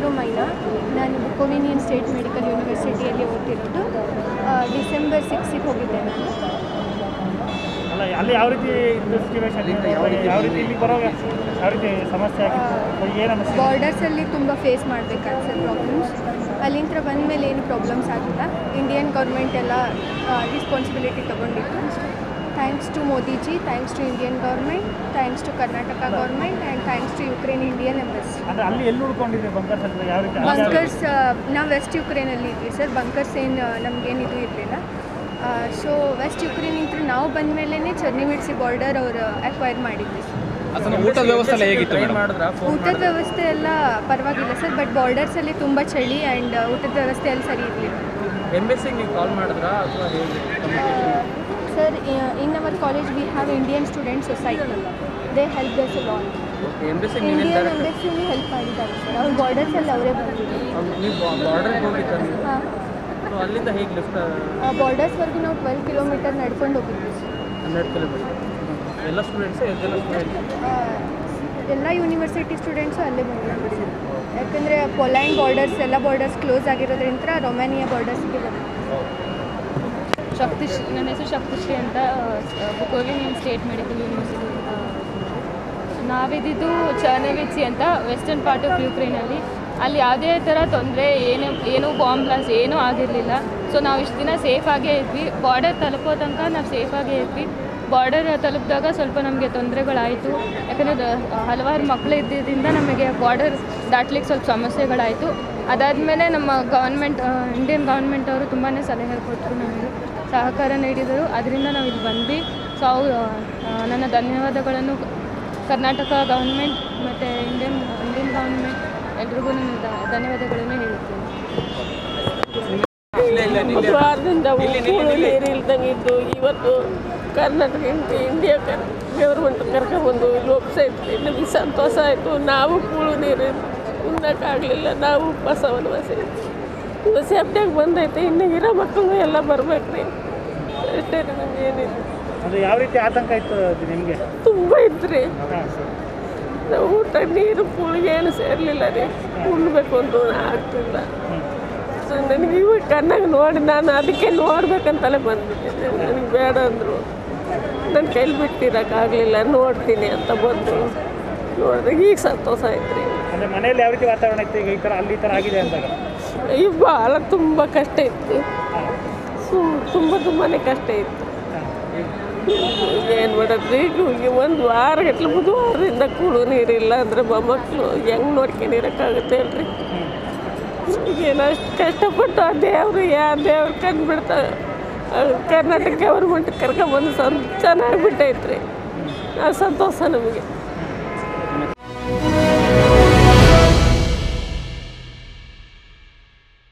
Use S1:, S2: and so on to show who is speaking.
S1: ಹೆಸರು ಮೈನಾ ನಾನು ಬುಕೋವಿನಿಯನ್ state medical ಯೂನಿವರ್ಸಿಟಿಯಲ್ಲಿ ಓದ್ತಿರೋದು ಆ, ಡಿಸೆಂಬರ್ ಸಿಕ್ಸಿಗೆ ಹೋಗಿದ್ದೆ ನಾನು
S2: ಅಲ್ಲ ಅಲ್ಲಿ ಯಾವ ರೀತಿ ಇತ್ತು ಸಿಚುವೇಶನ್ ಯಾವ ಯಾವ ರೀತಿ ಇಲ್ಲಿ ಬರೋ ಯಾವ ರೀತಿ ಸಮಸ್ಯೆ ಆಗಿತ್ತು ಏನು ಅನಿಸ್ತು
S1: ಬಾರ್ಡರ್ಸಲ್ಲಿ ತುಂಬ ಫೇಸ್ ಮಾಡಬೇಕಾಗ್ತದೆ ಪ್ರಾಬ್ಲಮ್ಸ್ ಅಲ್ಲಿಂದ ಬಂದಮೇಲೆ ಏನು ಪ್ರಾಬ್ಲಮ್ಸ್ ಆಗಿಲ್ಲ ಇಂಡಿಯನ್ ಗೌರ್ಮೆಂಟ್ ಎಲ್ಲ ರೆಸ್ಪಾನ್ಸಿಬಿಲಿಟಿ ತೊಗೊಂಡಿತ್ತು thanks to Modiji thanks to Indian government thanks to Karnataka government and thanks to Ukraine Indian embassy
S2: ಅಂದರೆ ಅಲ್ಲಿ ಎಲ್ಲಿ ಉಳ್ಕೊಂಡಿದೆ ಬಂಕರ್ಸ್ ಅಂತ ಯಾವ ರೀತಿ ಅಲ್ಲಿ ಯಾವ-
S1: ಬಂಕರ್ಸ್ ನಾವು ವೆಸ್ಟ್ ಯುಕ್ರೇನಲ್ಲಿ ಇದ್ವಿ ಸರ್ ಬಂಕರ್ಸ್ ಏನು ನಮಗೇನು ಇದು ಇರಲಿಲ್ಲ ಸೊ ವೆಸ್ಟ್ ಯುಕ್ರೇನಿಂದ ನಾವು ಬಂದ ಮೇಲೇ ಚರ್ನಿಮಿಡ್ಸಿ ಬಾರ್ಡರ್ ಅವರು ಅಕ್ವೈರ್ ಮಾಡಿದ್ವಿ
S3: ಅಸಲು ಊಟದ ವ್ಯವಸ್ಥೆ ಎಲ್ಲ ಹೇಗಿತ್ತು ಮೇಡಮ್
S1: ಊಟದ ವ್ಯವಸ್ಥೆ ಎಲ್ಲ ಪರವಾಗಿಲ್ಲ ಸರ್ ಬಟ್ ಬಾರ್ಡರ್ಸಲ್ಲಿ ತುಂಬ ಚಳಿ ಆ್ಯಂಡ್ ಊಟದ ವ್ಯವಸ್ಥೆ ಎಲ್ಲ ಸರಿ ಇರಲಿಲ್ಲ
S4: ಎಂಬೆಸ್ಸಿಗೆ ನೀವು ಕಾಲ್ ಮಾಡಿದ್ರಾ ಅಥವಾ ಹೇಗೆ
S1: sir in our college we have Indian student society they help this lot
S4: ಎಂಬೆಸ್ಸಿಗೆ ನೀವೇನು
S1: ಇಂಡಿಯನ್
S4: ಡೈರೆಕ್ಟ್
S1: ಎಂಬೆಸಿನೂ ಹೆಲ್ಪ್ ಮಾಡಿದ್ದಾರೆ ಸರ್ ಅವ್ರ ಬಾರ್ಡರ್ಸಲ್ಲಿ ಅವರೇ ಬಂದಿದ್ದಾರೆ
S4: ನೀವು ಬಾರ್ಡರ್ಗೆ ಹೋಗಿದ್ದ ನೀವು
S1: ಹಾಂ
S4: ಸೊ ಅಲ್ಲಿಂದ ಹೇಗೆ ಲಿಫ್ಟ್
S1: ಬಾರ್ಡರ್ಸ್ವರೆಗೂ ನಾವು ಟ್ವೆಲ್ ಕಿಲೋಮೀಟರ್ ನಡ್ಕೊಂಡು ಹೋಗಿದ್ವಿ ಸರ್
S4: ಹಂಡ್ರೆಡ್ ಕಿಲೋಮೀಟರ್ ಎಲ್ಲ ಸ್ಟೂಡೆಂಟ್ಸ್ ಎಷ್ಟೆಲ್ಲ ಸ್ಟೂಡೆಂಟ್
S1: ಆ, ಎಲ್ಲ ಯೂನಿವರ್ಸಿಟಿ ಸ್ಟೂಡೆಂಟ್ಸು ಅಲ್ಲೇ ಬಂದಿದ್ದಾರೆ ಸರ್ ಯಾಕಂದರೆ ಪೊಲ್ಯಾಂಡ್ ಬಾರ್ಡರ್ಸ್ ಎಲ್ಲ ಬಾರ್ಡರ್ಸ್ ಕ್ಲೋಸ್ ಆಗಿರೋದ್ರಿಂದ ರೊಮ್ಯಾನಿಯಾ ಬಾರ್ಡರ್ಸ್ಗೆ ಬಂದಿದ್ದಾರೆ
S5: ಶಕ್ತಿಶ್ರೀ ನನ್ನ ಹೆಸರು ಶಕ್ತಿಶ್ರೀ ಅಂತ ಬುಕೋವಿನಿಯನ್ ಸ್ಟೇಟ್ ಮೆಡಿಕಲ್ ಯೂನಿವರ್ಸಿಟಿ ನಾವಿದ್ದು ಚರ್ನವಿಚಿ ಅಂತ ವೆಸ್ಟರ್ನ್ ಪಾರ್ಟ್ ಆಫ್ ಯುಕ್ರೇನಲ್ಲಿ ಅಲ್ಲಿ ಯಾವುದೇ ಥರ ತೊಂದರೆ ಏನು ಏನೂ ಬಾಂಬ್ ಬ್ಲಾಸ್ಟ್ ಏನೂ ಆಗಿರಲಿಲ್ಲ ಸೊ ನಾವು ಇಷ್ಟು ದಿನ ಸೇಫಾಗೇ ಇದ್ವಿ ಬಾರ್ಡರ್ ತಲುಪೋ ತನಕ ನಾವು ಸೇಫಾಗೇ ಇದ್ವಿ ಬಾರ್ಡರ್ ತಲುಪಿದಾಗ ಸ್ವಲ್ಪ ನಮಗೆ ತೊಂದರೆಗಳಾಯಿತು ಯಾಕಂದರೆ ಹಲವಾರು ಮಕ್ಕಳು ಇದ್ದಿದ್ದರಿಂದ ನಮಗೆ ಬಾರ್ಡರ್ ದಾಟ್ಲಿಕ್ಕೆ ಸ್ವಲ್ಪ ಸಮಸ್ಯೆಗಳಾಯಿತು ಅದಾದಮೇಲೆ ನಮ್ಮ ಗೌರ್ಮೆಂಟ್ ಇಂಡಿಯನ್ ಗೌರ್ಮೆಂಟ್ ಅವರು ತುಂಬಾ ಸಲಹೆ ಕೊಟ್ಟರು ನಮಗೆ ಸಹಕಾರ ನೀಡಿದರು ಅದರಿಂದ ನಾವು ಇಲ್ಲಿ ಬಂದ್ವಿ ಸೊ ಅವರು ಆ, ನನ್ನ ಧನ್ಯವಾದಗಳನ್ನು ಕರ್ನಾಟಕ ಗೌರ್ಮೆಂಟ್ ಮತ್ತು ಇಂಡಿಯನ್ ಇಂಡಿಯನ್ ಗೌರ್ಮೆಂಟ್ ಎಲ್ರಿಗೂ ನನ್ನ ಧ- ಧನ್ಯವಾದಗಳನ್ನು ಹೇಳುತ್ತೇನೆ
S6: ವಾರದಿಂದ ಕೂಳು ನೀರು ಇಲ್ದಂಗೆ ಇದ್ದು ಇವತ್ತು ಕರ್ನಾಟಕ ಇಂಡಿ- ಇಂಡಿಯಾ ಕರ್ ಗೌರ್ಮೆಂಟ್ ಕರ್ಕೊಂಡ್ಬಂದು ಇಲ್ಲಿ ಒಪ್ಸೈತಿ ನಮಗೆ ಸಂತೋಷ ಆಯಿತು ನಾವು ಕೂಳು ನೀರು ಉಣ್ಣಕ್ಕಾಗಲಿಲ್ಲ ನಾವು ಉಪವಾಸ ವನವಾಸ ಇದ್ದು ಸೇಫ್ಟಿಯಾಗಿ ಬಂದೈತೆ ಇನ್ನು ಇರೋ ಮಕ್ಕಳು ಎಲ್ಲ ಬರ್ಬೇಕು ರೀ ಅಷ್ಟೇ ರೀ ನಮ್ಗೆ ಏನಿಲ್ಲ
S2: ಅಂದರೆ ಯಾವ ರೀತಿ ಆತಂಕ ಇತ್ತು ಅದು ನಿಮಗೆ
S6: ತುಂಬ ಇದ್ರಿ
S2: ಹಾಂ ಸರ್
S6: ನಾವು ಊಟ ನೀರು ಕೂಳಿಗೆ ಏನು ಸೇರಲಿಲ್ಲ ರೀ ಉಣ್ಬೇಕು ಅಂತ ಆಗ್ತಿಲ್ಲ ಸೊ ನನಗೆ ಇವಾಗ ಕಣ್ಣಾಗ ನೋಡಿ ನಾನು ಅದಕ್ಕೆ ನೋಡ್ಬೇಕಂತಲೇ ಬಂದ್ಬಿಟ್ಟಿದ್ದೆ ನನಗೆ ಬೇಡ ಅಂದರು ನನ್ನ ಕೈಲಿ ಬಿಟ್ಟಿರೋಕ್ಕಾಗಲಿಲ್ಲ ನೋಡ್ತೀನಿ ಅಂತ ಬಂದು ನೋಡಿದಾಗ ಈಗ ಸಂತೋಷ ಆಯ್ತು ರೀ
S2: ಅಂದರೆ ಮನೆಯಲ್ಲಿ ಯಾವ ರೀತಿ ವಾತಾವರಣ ಇತ್ತು ಈಗ ಈ ಥರ ಅಲ್ಲಿ ಈ ಥರ ಆಗಿದೆ ಅಂದಾಗ
S6: ಈಗ ಭಾಳ ತುಂಬ ಕಷ್ಟ ಇತ್ತು ಸುಮ್ ತುಂಬ ತುಂಬಾ ಕಷ್ಟ ಇತ್ತು ಏನು ಮಾಡೋದ್ರಿ ಈಗ ಒಂದು ವಾರ ಗಟ್ಲೆ ಬುಧವಾರದಿಂದ ಕುಡು ನೀರಿಲ್ಲ ಅಂದರೆ ಮೊಮ್ಮಕ್ಕಳು ಹೆಂಗೆ ನೋಡ್ಕೊಂಡಿರೋಕ್ಕಾಗುತ್ತೆ ಹೇಳ್ರಿ ಈಗೇನು ಅಷ್ಟು ಕಷ್ಟಪಟ್ಟು ಆ ದೇವರು ಯಾವ ದೇವ್ರು ಕಂಡುಬಿಡ್ತಾರೆ ಕರ್ನಾಟಕ ಗೌರ್ಮೆಂಟ್ ಕರ್ಕೊಂಬಂದು ಸಂ ಚೆನ್ನಾಗಿ ಬಿಟ್ಟೈತ್ರಿ ಆ ಸಂತೋಷ ನಮಗೆ